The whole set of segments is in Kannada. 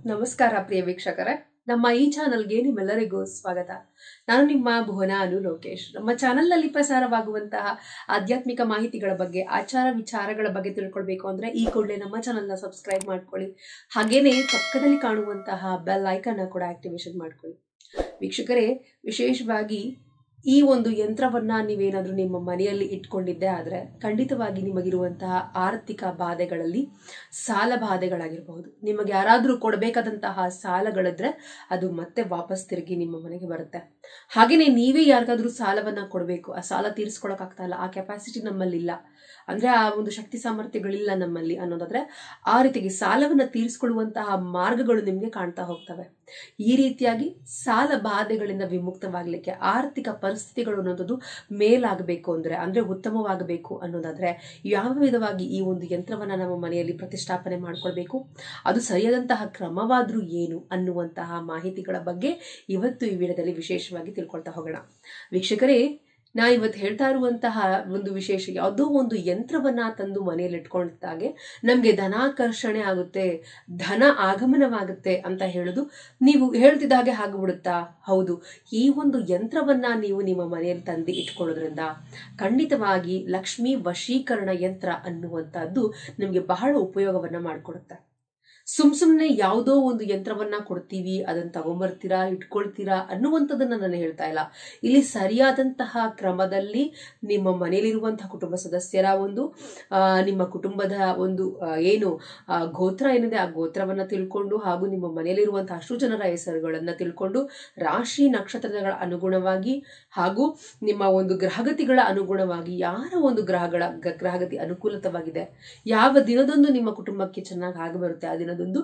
ನಮಸ್ಕಾರ ಪ್ರಿಯ ವೀಕ್ಷಕರೇ ನಮ್ಮ ಈ ಚಾನಲ್ಗೆ ನಿಮ್ಮೆಲ್ಲರಿಗೂ ಸ್ವಾಗತ ನಾನು ನಿಮ್ಮ ಭುವನ ಅನು ಲೋಕೇಶ್ ನಮ್ಮ ಚಾನಲ್ನಲ್ಲಿ ಪ್ರಸಾರವಾಗುವಂತಹ ಆಧ್ಯಾತ್ಮಿಕ ಮಾಹಿತಿಗಳ ಬಗ್ಗೆ ಆಚಾರ ವಿಚಾರಗಳ ಬಗ್ಗೆ ತಿಳ್ಕೊಳ್ಬೇಕು ಅಂದ್ರೆ ಈ ಕೂಡಲೇ ನಮ್ಮ ಚಾನಲ್ನ ಸಬ್ಸ್ಕ್ರೈಬ್ ಮಾಡ್ಕೊಳ್ಳಿ ಹಾಗೇನೆ ಪಕ್ಕದಲ್ಲಿ ಕಾಣುವಂತಹ ಬೆಲ್ ಐಕನ್ನ ಕೂಡ ಆಕ್ಟಿವೇಶನ್ ಮಾಡ್ಕೊಳ್ಳಿ ವೀಕ್ಷಕರೇ ವಿಶೇಷವಾಗಿ ಈ ಒಂದು ಯಂತ್ರವನ್ನ ನೀವೇನಾದ್ರೂ ನಿಮ್ಮ ಮನೆಯಲ್ಲಿ ಇಟ್ಕೊಂಡಿದ್ದೆ ಆದ್ರೆ ಖಂಡಿತವಾಗಿ ನಿಮಗಿರುವಂತಹ ಆರ್ಥಿಕ ಬಾಧೆಗಳಲ್ಲಿ ಸಾಲ ಬಾಧೆಗಳಾಗಿರಬಹುದು ನಿಮಗೆ ಯಾರಾದ್ರೂ ಕೊಡಬೇಕಾದಂತಹ ಸಾಲಗಳಿದ್ರೆ ಅದು ಮತ್ತೆ ವಾಪಸ್ ತಿರುಗಿ ನಿಮ್ಮ ಮನೆಗೆ ಬರುತ್ತೆ ಹಾಗೇನೆ ನೀವೇ ಯಾರಿಗಾದ್ರೂ ಸಾಲವನ್ನ ಕೊಡಬೇಕು ಆ ಸಾಲ ತೀರಿಸ್ಕೊಳಕ್ ಆಗ್ತಾ ಇಲ್ಲ ಆ ಕೆಪಾಸಿಟಿ ನಮ್ಮಲ್ಲಿ ಇಲ್ಲ ಅಂದ್ರೆ ಆ ಒಂದು ಶಕ್ತಿ ಸಾಮರ್ಥ್ಯಗಳಿಲ್ಲ ನಮ್ಮಲ್ಲಿ ಅನ್ನೋದಾದ್ರೆ ಆ ರೀತಿಗೆ ಸಾಲವನ್ನ ತೀರಿಸ್ಕೊಳ್ಳುವಂತಹ ಮಾರ್ಗಗಳು ನಿಮ್ಗೆ ಕಾಣ್ತಾ ಹೋಗ್ತವೆ ಈ ರೀತಿಯಾಗಿ ಸಾಲ ಬಾಧೆಗಳಿಂದ ವಿಮುಕ್ತವಾಗ್ಲಿಕ್ಕೆ ಆರ್ಥಿಕ ಪರಿಸ್ಥಿತಿಗಳು ಅನ್ನೋದು ಮೇಲಾಗಬೇಕು ಅಂದ್ರೆ ಅಂದ್ರೆ ಉತ್ತಮವಾಗಬೇಕು ಅನ್ನೋದಾದ್ರೆ ಯಾವ ವಿಧವಾಗಿ ಈ ಒಂದು ಯಂತ್ರವನ್ನ ನಮ್ಮ ಮನೆಯಲ್ಲಿ ಪ್ರತಿಷ್ಠಾಪನೆ ಮಾಡ್ಕೊಳ್ಬೇಕು ಅದು ಸರಿಯಾದಂತಹ ಕ್ರಮವಾದ್ರೂ ಏನು ಅನ್ನುವಂತಹ ಮಾಹಿತಿಗಳ ಬಗ್ಗೆ ಇವತ್ತು ಈ ವಿಡಿಯೋದಲ್ಲಿ ವಿಶೇಷವಾಗಿ ತಿಳ್ಕೊಳ್ತಾ ಹೋಗೋಣ ವೀಕ್ಷಕರೇ ನಾ ಇವತ್ತು ಹೇಳ್ತಾ ಇರುವಂತಹ ಒಂದು ವಿಶೇಷ ಯಾವುದೋ ಒಂದು ಯಂತ್ರವನ್ನ ತಂದು ಮನೆಯಲ್ಲಿ ಇಟ್ಕೊಂಡಿದ್ದಾಗೆ ನಮ್ಗೆ ಧನಾಕರ್ಷಣೆ ಆಗುತ್ತೆ ಧನ ಆಗಮನವಾಗುತ್ತೆ ಅಂತ ಹೇಳುದು ನೀವು ಹೇಳ್ತಿದ್ದ ಹಾಗೆ ಆಗ್ಬಿಡುತ್ತಾ ಹೌದು ಈ ಒಂದು ಯಂತ್ರವನ್ನ ನೀವು ನಿಮ್ಮ ಮನೆಯಲ್ಲಿ ತಂದು ಇಟ್ಕೊಳ್ಳೋದ್ರಿಂದ ಖಂಡಿತವಾಗಿ ಲಕ್ಷ್ಮಿ ವಶೀಕರಣ ಯಂತ್ರ ಅನ್ನುವಂತಹದ್ದು ನಿಮ್ಗೆ ಬಹಳ ಉಪಯೋಗವನ್ನ ಮಾಡಿಕೊಡುತ್ತೆ ಸುಮ್ ಸುಮ್ನೆ ಯಾವುದೋ ಒಂದು ಯಂತ್ರವನ್ನ ಕೊಡ್ತೀವಿ ಅದನ್ನ ತಗೊಂಬರ್ತೀರಾ ಇಟ್ಕೊಳ್ತೀರಾ ಅನ್ನುವಂಥದ್ದನ್ನ ನಾನು ಹೇಳ್ತಾ ಇಲ್ಲ ಇಲ್ಲಿ ಸರಿಯಾದಂತಹ ಕ್ರಮದಲ್ಲಿ ನಿಮ್ಮ ಮನೆಯಲ್ಲಿರುವಂತಹ ಕುಟುಂಬ ಸದಸ್ಯರ ಒಂದು ಆ, ನಿಮ್ಮ ಕುಟುಂಬದ ಒಂದು ಆ, ಏನು ಆ, ಗೋತ್ರ ಏನಿದೆ ಆ ಗೋತ್ರವನ್ನ ತಿಳ್ಕೊಂಡು ಹಾಗೂ ನಿಮ್ಮ ಮನೆಯಲ್ಲಿರುವಂತಹ ಅಷ್ಟು ಜನರ ಹೆಸರುಗಳನ್ನ ತಿಳ್ಕೊಂಡು ರಾಶಿ ನಕ್ಷತ್ರಗಳ ಅನುಗುಣವಾಗಿ ಹಾಗೂ ನಿಮ್ಮ ಒಂದು ಗ್ರಹಗತಿಗಳ ಅನುಗುಣವಾಗಿ ಯಾರ ಒಂದು ಗ್ರಹಗಳ ಗ- ಗ್ರಹಗತಿ ಅನುಕೂಲತವಾಗಿದೆ ಯಾವ ದಿನದೊಂದು ನಿಮ್ಮ ಕುಟುಂಬಕ್ಕೆ ಚೆನ್ನಾಗಿ ಆಗಿ ಬರುತ್ತೆ ಆ ದಿನದೊಂದು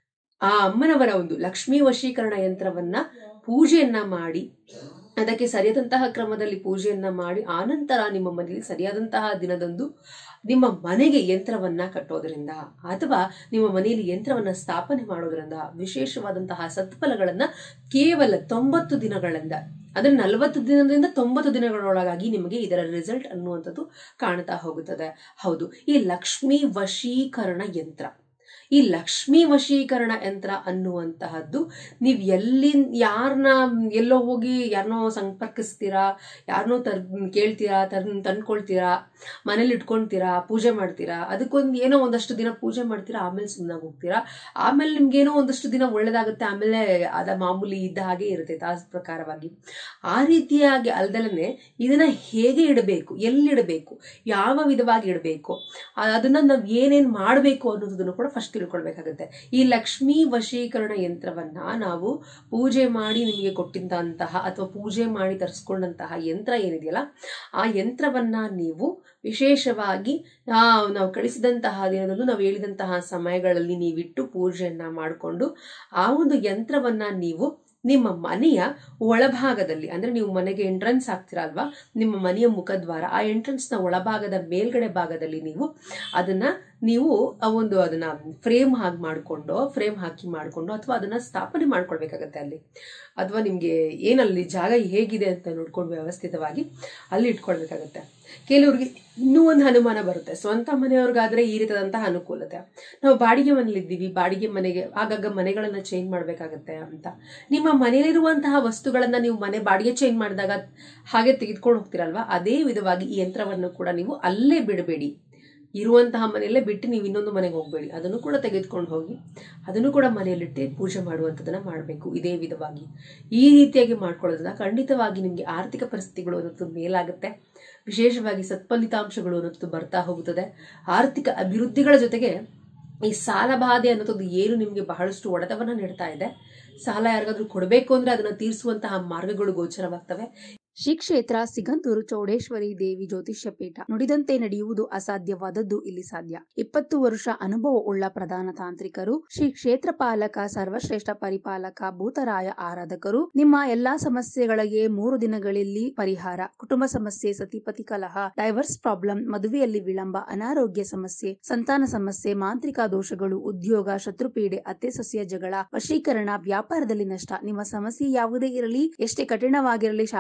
ಆ ಅಮ್ಮನವರ ಒಂದು ಲಕ್ಷ್ಮೀ ವಶೀಕರಣ ಯಂತ್ರವನ್ನ ಪೂಜೆಯನ್ನ ಮಾಡಿ ಅದಕ್ಕೆ ಸರಿಯಾದಂತಹ ಕ್ರಮದಲ್ಲಿ ಪೂಜೆಯನ್ನ ಮಾಡಿ ಆನಂತರ ನಿಮ್ಮ ಮನೆಯಲ್ಲಿ ಸರಿಯಾದಂತಹ ದಿನದಂದು ನಿಮ್ಮ ಮನೆಗೆ ಯಂತ್ರವನ್ನ ಕಟ್ಟೋದ್ರಿಂದ ಅಥವಾ ನಿಮ್ಮ ಮನೆಯಲ್ಲಿ ಯಂತ್ರವನ್ನ ಸ್ಥಾಪನೆ ಮಾಡೋದ್ರಿಂದ ವಿಶೇಷವಾದಂತಹ ಸತ್ಫಲಗಳನ್ನ ಕೇವಲ ತೊಂಬತ್ತು ದಿನಗಳಿಂದ ಅಂದ್ರೆ ನಲವತ್ತು ದಿನದಿಂದ ತೊಂಬತ್ತು ದಿನಗಳೊಳಗಾಗಿ ನಿಮಗೆ ಇದರ ರಿಸಲ್ಟ್ ಅನ್ನುವಂಥದ್ದು ಕಾಣ್ತಾ ಹೋಗುತ್ತದೆ ಹೌದು ಈ ಲಕ್ಷ್ಮೀ ವಶೀಕರಣ ಯಂತ್ರ ಈ ಲಕ್ಷ್ಮೀ ವಶೀಕರಣ ಯಂತ್ರ ಅನ್ನುವಂತಹದ್ದು ನೀವು ಎಲ್ಲಿ ಯಾರನ್ನ ಎಲ್ಲೋ ಹೋಗಿ ಯಾರನ್ನೋ ಸಂಪರ್ಕಿಸ್ತೀರಾ ಯಾರನ್ನೋ ತರ್ ಕೇಳ್ತೀರಾ ತರ್ ತಂದ್ಕೊಳ್ತೀರಾ ಮನೇಲಿ ಇಟ್ಕೊಳ್ತೀರಾ ಪೂಜೆ ಮಾಡ್ತೀರಾ ಅದಕ್ಕೊಂದು ಏನೋ ಒಂದಷ್ಟು ದಿನ ಪೂಜೆ ಮಾಡ್ತೀರಾ ಆಮೇಲೆ ಸುಮ್ಮನಾಗಿ ಹೋಗ್ತೀರಾ ಆಮೇಲೆ ನಿಮ್ಗೇನೋ ಒಂದಷ್ಟು ದಿನ ಒಳ್ಳೇದಾಗುತ್ತೆ ಆಮೇಲೆ ಅದ ಮಾಮೂಲಿ ಇದ್ದ ಹಾಗೆ ಇರುತ್ತೆ ಆ ಪ್ರಕಾರವಾಗಿ ಆ ರೀತಿಯಾಗಿ ಅಲ್ದಲನೆ ಇದನ್ನ ಹೇಗೆ ಇಡಬೇಕು ಎಲ್ಲಿಡಬೇಕು ಯಾವ ವಿಧವಾಗಿ ಇಡಬೇಕು ಅದನ್ನ ನಾವು ಏನೇನ್ ಮಾಡಬೇಕು ಅನ್ನೋದನ್ನು ಕೂಡ ಫಸ್ಟ್ ತಿಳ್ಕೊಳ್ಬೇಕಾಗುತ್ತೆ ಈ ಲಕ್ಷ್ಮೀ ವಶೀಕರಣ ಯಂತ್ರವನ್ನ ನಾವು ಪೂಜೆ ಮಾಡಿ ನಿಮಗೆ ಕೊಟ್ಟಿದ್ದಂತಹ ಅಥವಾ ಪೂಜೆ ಮಾಡಿ ತರಿಸ್ಕೊಂಡಂತಹ ಯಂತ್ರ ಏನಿದೆಯಲ್ಲ ಆ ಯಂತ್ರವನ್ನ ನೀವು ವಿಶೇಷವಾಗಿ ಆ, ನಾವು ಕಳಿಸಿದಂತಹ ದಿನದಂದು ನಾವು ಹೇಳಿದಂತಹ ಸಮಯಗಳಲ್ಲಿ ನೀವಿಟ್ಟು ಪೂಜೆಯನ್ನ ಮಾಡಿಕೊಂಡು ಆ ಒಂದು ಯಂತ್ರವನ್ನ ನೀವು ನಿಮ್ಮ ಮನೆಯ ಒಳಭಾಗದಲ್ಲಿ ಅಂದ್ರೆ ನೀವು ಮನೆಗೆ ಎಂಟ್ರೆನ್ಸ್ ಆಗ್ತೀರಾ ಅಲ್ವಾ ನಿಮ್ಮ ಮನೆಯ ಮುಖದ್ವಾರ ಆ ಎಂಟ್ರೆನ್ಸ್ ನ ಒಳಭಾಗದ ಮೇಲ್ಗಡೆ ಭಾಗದಲ್ಲಿ ನೀವು ಅದನ್ನ ನೀವು ಆ ಒಂದು ಅದನ್ನ ಫ್ರೇಮ್ ಹಾಕಿ ಮಾಡಿಕೊಂಡು ಫ್ರೇಮ್ ಹಾಕಿ ಮಾಡಿಕೊಂಡು ಅಥವಾ ಅದನ್ನ ಸ್ಥಾಪನೆ ಮಾಡ್ಕೊಳ್ಬೇಕಾಗತ್ತೆ ಅಲ್ಲಿ ಅಥವಾ ನಿಮ್ಗೆ ಏನಲ್ಲಿ ಜಾಗ ಹೇಗಿದೆ ಅಂತ ನೋಡ್ಕೊಂಡು ವ್ಯವಸ್ಥಿತವಾಗಿ ಅಲ್ಲಿ ಇಟ್ಕೊಳ್ಬೇಕಾಗತ್ತೆ ಕೆಲವ್ರಿಗೆ ಇನ್ನೂ ಒಂದು ಅನುಮಾನ ಬರುತ್ತೆ ಸ್ವಂತ ಮನೆಯವ್ರಿಗಾದ್ರೆ ಈ ರೀತಿಯಾದಂತಹ ಅನುಕೂಲತೆ ನಾವು ಬಾಡಿಗೆ ಮನೇಲಿದ್ದೀವಿ ಬಾಡಿಗೆ ಮನೆಗೆ ಆಗಾಗ ಮನೆಗಳನ್ನ ಚೇಂಜ್ ಮಾಡ್ಬೇಕಾಗತ್ತೆ ಅಂತ ನಿಮ್ಮ ಮನೆಯಲ್ಲಿರುವಂತಹ ವಸ್ತುಗಳನ್ನ ನೀವು ಮನೆ ಬಾಡಿಗೆ ಚೇಂಜ್ ಮಾಡಿದಾಗ ಹಾಗೆ ತೆಗೆದುಕೊಂಡು ಹೋಗ್ತೀರಲ್ವಾ ಅದೇ ವಿಧವಾಗಿ ಈ ಯಂತ್ರವನ್ನು ಕೂಡ ನೀವು ಅಲ್ಲೇ ಬಿಡಬೇಡಿ ಇರುವಂತಹ ಮನೆಯಲ್ಲೇ ಬಿಟ್ಟು ನೀವು ಇನ್ನೊಂದು ಮನೆಗೆ ಹೋಗಬೇಡಿ ಅದನ್ನು ಕೂಡ ತೆಗೆದುಕೊಂಡು ಹೋಗಿ ಅದನ್ನು ಕೂಡ ಮನೆಯಲ್ಲಿಟ್ಟು ಪೂಜೆ ಮಾಡುವಂಥದ್ದನ್ನ ಮಾಡಬೇಕು ಇದೇ ವಿಧವಾಗಿ ಈ ರೀತಿಯಾಗಿ ಮಾಡ್ಕೊಳ್ಳೋದ್ರಿಂದ ಖಂಡಿತವಾಗಿ ನಿಮಗೆ ಆರ್ಥಿಕ ಪರಿಸ್ಥಿತಿಗಳು ಅನ್ನೋದು ಮೇಲಾಗುತ್ತೆ ವಿಶೇಷವಾಗಿ ಸತ್ಫಲಿತಾಂಶಗಳು ಅನ್ನೋದು ಬರ್ತಾ ಹೋಗುತ್ತದೆ ಆರ್ಥಿಕ ಅಭಿವೃದ್ಧಿಗಳ ಜೊತೆಗೆ ಈ ಸಾಲ ಬಾಧೆ ಅನ್ನೋದು ಏನು ನಿಮಗೆ ಬಹಳಷ್ಟು ಒಡೆತವನ್ನ ನೀಡ್ತಾ ಇದೆ ಸಾಲ ಯಾರಿಗಾದ್ರೂ ಕೊಡಬೇಕು ಅಂದ್ರೆ ಅದನ್ನ ತೀರಿಸುವಂತಹ ಮಾರ್ಗಗಳು ಗೋಚರವಾಗ್ತವೆ ಶ್ರೀ ಕ್ಷೇತ್ರ ಸಿಗಂದೂರು ಚೌಡೇಶ್ವರಿ ದೇವಿ ಜ್ಯೋತಿಷ್ಯ ಪೀಠ ನುಡಿದಂತೆ ನಡೆಯುವುದು ಅಸಾಧ್ಯವಾದದ್ದು ಇಲ್ಲಿ ಸಾಧ್ಯ ಇಪ್ಪತ್ತು ವರ್ಷ ಅನುಭವವುಳ್ಳ ಪ್ರಧಾನ ತಾಂತ್ರಿಕರು ಶ್ರೀ ಕ್ಷೇತ್ರ ಪಾಲಕ ಸರ್ವಶ್ರೇಷ್ಠ ಪರಿಪಾಲಕ ಭೂತರಾಯ ಆರಾಧಕರು ನಿಮ್ಮ ಎಲ್ಲಾ ಸಮಸ್ಯೆಗಳಿಗೆ ಮೂರು ದಿನಗಳಲ್ಲಿ ಪರಿಹಾರ ಕುಟುಂಬ ಸಮಸ್ಯೆ ಸತಿಪತಿ ಕಲಹ ಡೈವರ್ಸ್ ಪ್ರಾಬ್ಲಮ್ ಮದುವೆಯಲ್ಲಿ ವಿಳಂಬ ಅನಾರೋಗ್ಯ ಸಮಸ್ಯೆ ಸಂತಾನ ಸಮಸ್ಯೆ ಮಾಂತ್ರಿಕ ದೋಷಗಳು ಉದ್ಯೋಗ ಶತ್ರುಪೀಡೆ ಅತ್ತೆ ಸಸ್ಯ ಜಗಳ ವಶೀಕರಣ ವ್ಯಾಪಾರದಲ್ಲಿ ನಷ್ಟ ನಿಮ್ಮ ಸಮಸ್ಯೆ ಯಾವುದೇ ಇರಲಿ ಎಷ್ಟೇ ಕಠಿಣವಾಗಿರಲಿ ಶಾಶ್ವತ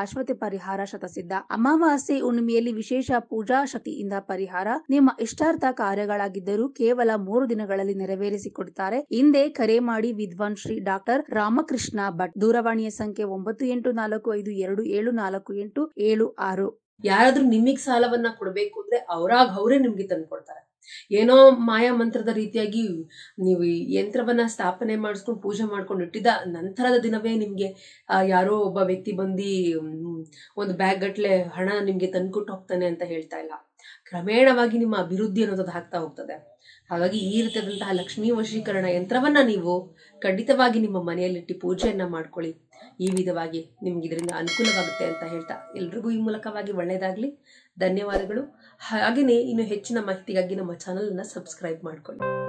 ಪರಿಹಾರ ಶತಸಿದ್ಧ ಅಮಾವಾಸ್ಯೆ ಹುಣ್ಣಿಮೆಯಲ್ಲಿ ವಿಶೇಷ ಪೂಜಾ ಶಕ್ತಿಯಿಂದ ಪರಿಹಾರ ನಿಮ್ಮ ಇಷ್ಟಾರ್ಥ ಕಾರ್ಯಗಳಾಗಿದ್ದರೂ ಕೇವಲ ಮೂರು ದಿನಗಳಲ್ಲಿ ನೆರವೇರಿಸಿಕೊಡುತ್ತಾರೆ ಹಿಂದೆ ಕರೆ ಮಾಡಿ ವಿದ್ವಾನ್ ಶ್ರೀ ಡಾಕ್ಟರ್ ರಾಮಕೃಷ್ಣ ಭಟ್ ದೂರವಾಣಿಯ ಸಂಖ್ಯೆ ಒಂಬತ್ತು ಎಂಟು ನಾಲ್ಕು ಐದು ಎರಡು ಏಳು ನಾಲ್ಕು ಎಂಟು ಏಳು ಆರು ಯಾರಾದ್ರೂ ನಿಮಗ್ ಸಾಲವನ್ನ ಕೊಡ್ಬೇಕು ಅಂದ್ರೆ ಅವರಾಗ ಅವರೇ ನಿಮ್ಗೆ ತಂದು ಕೊಡ್ತಾರೆ ಏನೋ ಮಾಯಾ ಮಂತ್ರದ ರೀತಿಯಾಗಿ ನೀವು ಈ ಯಂತ್ರವನ್ನ ಸ್ಥಾಪನೆ ಮಾಡಿಸ್ಕೊಂಡು ಪೂಜೆ ಮಾಡ್ಕೊಂಡು ಇಟ್ಟಿದ್ದ ನಂತರದ ದಿನವೇ ನಿಮ್ಗೆ ಆ, ಯಾರೋ ಒಬ್ಬ ವ್ಯಕ್ತಿ ಬಂದು ಮ್, ಒಂದು ಬ್ಯಾಗ್ ಗಟ್ಲೆ ಹಣ ನಿಮ್ಗೆ ತಂದ್ಕೊಟ್ಟು ಹೋಗ್ತಾನೆ ಅಂತ ಹೇಳ್ತಾ ಇಲ್ಲ ಕ್ರಮೇಣವಾಗಿ ನಿಮ್ಮ ಅಭಿವೃದ್ಧಿ ಅನ್ನೋದು ಆಗ್ತಾ ಹೋಗ್ತದೆ ಹಾಗಾಗಿ ಈ ರೀತಿಯಾದಂತಹ ಲಕ್ಷ್ಮೀ ವಶೀಕರಣ ಯಂತ್ರವನ್ನ ನೀವು ಖಂಡಿತವಾಗಿ ನಿಮ್ಮ ಮನೆಯಲ್ಲಿಟ್ಟು ಪೂಜೆಯನ್ನ ಮಾಡ್ಕೊಳ್ಳಿ ಈ ವಿಧವಾಗಿ ನಿಮ್ಗೆ ಇದರಿಂದ ಅನುಕೂಲವಾಗುತ್ತೆ ಅಂತ ಹೇಳ್ತಾ ಎಲ್ರಿಗೂ ಈ ಮೂಲಕವಾಗಿ ಒಳ್ಳೆಯದಾಗ್ಲಿ ಧನ್ಯವಾದಗಳು ಹಾಗೆಯೇ ಇನ್ನು ಹೆಚ್ಚಿನ ಮಾಹಿತಿಗಾಗಿ ನಮ್ಮ ಚಾನಲನ್ನು ಸಬ್ಸ್ಕ್ರೈಬ್ ಮಾಡ್ಕೊಳ್ಳಿ